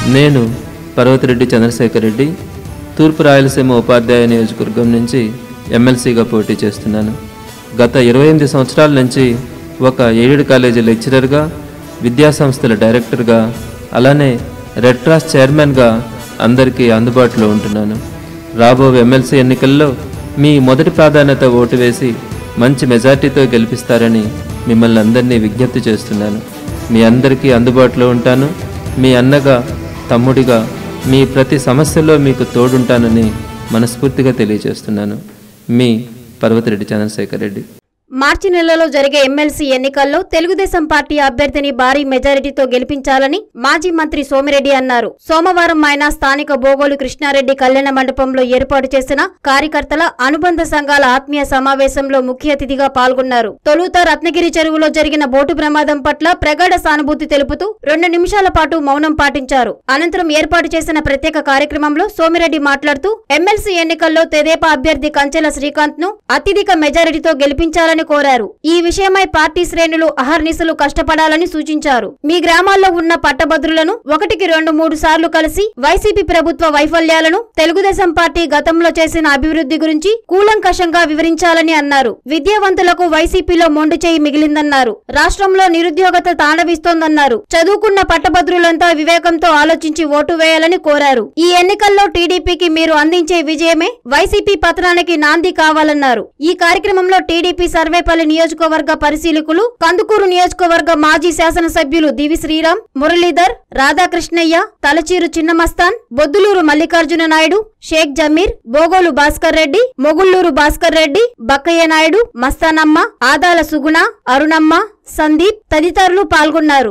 నేను పర్వతిరెడ్డి చంద్రశేఖర్ రెడ్డి తూర్పు రాయలసీమ ఉపాధ్యాయ నియోజకవర్గం నుంచి ఎమ్మెల్సీగా పోటీ చేస్తున్నాను గత ఇరవై ఎనిమిది సంవత్సరాల నుంచి ఒక ఎయిడెడ్ కాలేజీ లెక్చరర్గా విద్యాసంస్థల డైరెక్టర్గా అలానే రెడ్ క్రాస్ చైర్మన్గా అందరికీ అందుబాటులో ఉంటున్నాను రాబో ఎమ్మెల్సీ ఎన్నికల్లో మీ మొదటి ప్రాధాన్యత ఓటు వేసి మంచి మెజార్టీతో గెలిపిస్తారని మిమ్మల్ని అందరినీ విజ్ఞప్తి చేస్తున్నాను మీ అందరికీ అందుబాటులో ఉంటాను మీ అన్నగా తమ్ముడిగా మీ ప్రతి సమస్యలో మీకు తోడుంటానని మనస్ఫూర్తిగా తెలియజేస్తున్నాను మీ పర్వతిరెడ్డి చంద్రశేఖర్ రెడ్డి మార్చి నెలలో జరిగే ఎమ్మెల్సీ ఎన్నికల్లో తెలుగుదేశం పార్టీ అభ్యర్థిని భారీ మెజారిటీతో గెలిపించాలని మాజీ మంత్రి సోమిరెడ్డి అన్నారు సోమవారం ఆయన స్థానిక బోగోలు కృష్ణారెడ్డి కళ్యాణ మండపంలో ఏర్పాటు చేసిన కార్యకర్తల అనుబంధ సంఘాల ఆత్మీయ సమావేశంలో ముఖ్య అతిథిగా పాల్గొన్నారు తొలుత రత్నగిరి చెరువులో జరిగిన బోటు ప్రమాదం పట్ల ప్రగాఢ సానుభూతి తెలుపుతూ రెండు నిమిషాల పాటు మౌనం పాటించారు అనంతరం ఏర్పాటు చేసిన ప్రత్యేక కార్యక్రమంలో సోమిరెడ్డి మాట్లాడుతూ ఎమ్మెల్సీ ఎన్నికల్లో తెదేపా అభ్యర్థి కంచెల శ్రీకాంత్ ను అత్యధిక మెజారిటీతో గెలిపించాలని కోరారు ఈ విషయమై పార్టీ శ్రేణులు అహర్నిశలు కష్టపడాలని సూచించారు మీ గ్రామాల్లో ఉన్న పట్టభద్రులను ఒకటికి రెండు మూడు సార్లు కలిసి వైసీపీ ప్రభుత్వ వైఫల్యాలను తెలుగుదేశం పార్టీ గతంలో చేసిన అభివృద్ధి గురించి కూలంకషంగా వివరించాలని అన్నారు విద్యావంతులకు వైసీపీలో మొండు చేయి మిగిలిందన్నారు రాష్ట్రంలో నిరుద్యోగత తాండవిస్తోందన్నారు చదువుకున్న పట్టభద్రులంతా వివేకంతో ఆలోచించి ఓటు వేయాలని కోరారు ఈ ఎన్నికల్లో టీడీపీకి మీరు అందించే విజయమే వైసీపీ పతనానికి నాంది కావాలన్నారు ఈ కార్యక్రమంలో టీడీపీ సర్వేపల్లి నియోజకవర్గ పరిశీలకులు కందుకూరు నియోజకవర్గ మాజీ శాసనసభ్యులు దివి శ్రీరామ్ మురళీధర్ రాధాకృష్ణయ్య తలచీరు చిన్నమస్తాన్ బొద్దులూరు మల్లికార్జున నాయుడు షేక్ జమీర్ బోగోలు భాస్కర్ రెడ్డి మొగుళ్ళూరు భాస్కర్ రెడ్డి బక్కయ్య నాయుడు మస్తానమ్మ ఆదాల సుగుణ అరుణమ్మ సందీప్ తదితరులు పాల్గొన్నారు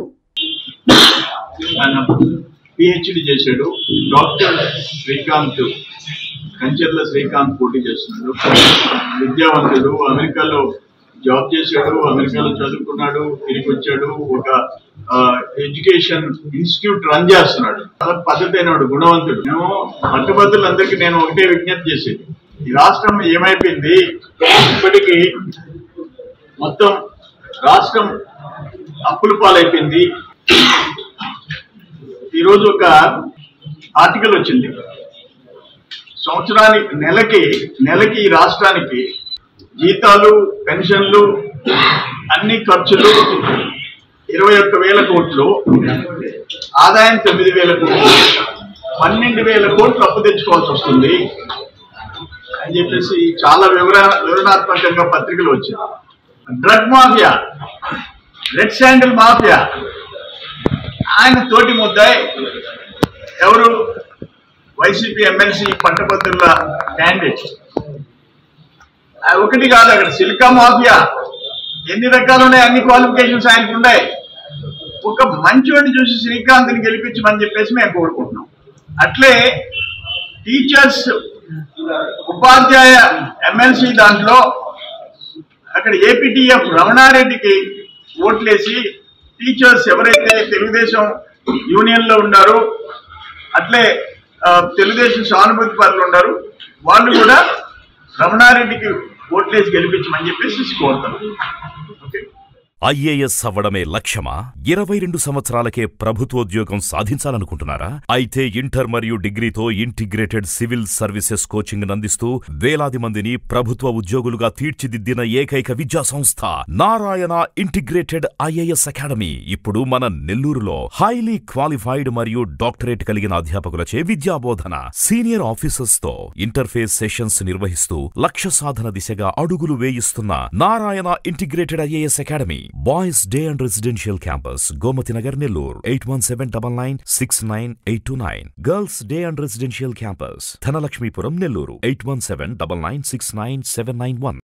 ఆయన పిహెచ్డి చేశాడు డాక్టర్ శ్రీకాంత్ కంచెర్ల శ్రీకాంత్ పోటీ చేస్తున్నాడు విద్యావంతుడు అమెరికాలో జాబ్ చేశాడు అమెరికాలో చదువుకున్నాడు తిరిగి వచ్చాడు ఒక ఎడ్యుకేషన్ ఇన్స్టిట్యూట్ రన్ చేస్తున్నాడు చాలా పద్ధతి అయినాడు గుణవంతుడు మేము పట్టుబద్దులందరికీ నేను ఒకటే విజ్ఞప్తి చేసేది ఈ రాష్ట్రం ఏమైపోయింది ఇప్పటికీ మొత్తం రాష్ట్రం అప్పుల పాలైపోయింది ఈరోజు ఒక ఆర్టికల్ వచ్చింది సంవత్సరానికి నెలకి నెలకి ఈ రాష్ట్రానికి జీతాలు పెన్షన్లు అన్ని ఖర్చులు ఇరవై ఒక్క వేల కోట్లు ఆదాయం తొమ్మిది వేల కోట్లు పన్నెండు వేల కోట్లు అప్పు తెచ్చుకోవాల్సి వస్తుంది అని చెప్పేసి చాలా వివర వివరణాత్మకంగా పత్రికలు వచ్చాయి drug mafia red sandal mafia ఆయన తోటి ముద్దాయి ఎవరు వైసీపీ ఎమ్మెల్సీ పట్టభద్రుల క్యాండిడేట్ ఆ ఒకటి కాదు అక్కడ సిలికా మాఫియా ఎన్ని రకాలు ఉన్నాయి అన్ని క్వాలిఫికేషన్స్ ఆయనకు ఉన్నాయి ఒక మంచివాడిని చూసి శ్రీకాంత్ని గెలిపించమని చెప్పేసి మేము కోరుకుంటున్నాం అట్లే టీచర్స్ ఉపాధ్యాయ ఎమ్మెల్సీ దాంట్లో అక్కడ ఏపీటీఎఫ్ రమణారెడ్డికి ఓట్లేసి టీచర్స్ ఎవరైతే తెలుగుదేశం యూనియన్ లో ఉన్నారో అట్లే ఆ, తెలుగుదేశం సానుభూతి పరులు ఉన్నారు వాళ్ళు కూడా రమణారెడ్డికి ఓట్లేసి గెలిపించమని చెప్పేసి కోరుతారు ఓకే ఐఏఎస్ అవ్వడమే లక్ష్యమా ఇరవై రెండు సంవత్సరాలకే ప్రభుత్వోద్యోగం సాధించాలనుకుంటున్నారా అయితే ఇంటర్ మరియు డిగ్రీతో ఇంటిగ్రేటెడ్ సివిల్ సర్వీసెస్ కోచింగ్ అందిస్తూ వేలాది మందిని ప్రభుత్వ ఉద్యోగులుగా తీర్చిదిద్దిన ఏకైక విద్యా సంస్థ నారాయణ ఇంటిగ్రేటెడ్ ఐఏఎస్ అకాడమీ ఇప్పుడు మన నెల్లూరులో హైలీ క్వాలిఫైడ్ మరియు డాక్టరేట్ కలిగిన అధ్యాపకులచే విద్యాబోధన సీనియర్ ఆఫీసర్స్ తో ఇంటర్ఫేస్ సెషన్స్ నిర్వహిస్తూ లక్ష్య సాధన దిశగా అడుగులు వేయిస్తున్న Narayana integrated IAS academy boys day and residential campus Gomathi Nagar Nellore eight one seven double nine six nine eight two nine girls day and residential campus Dhanalakshmipuram Nellore eight one seven double nine six nine seven nine one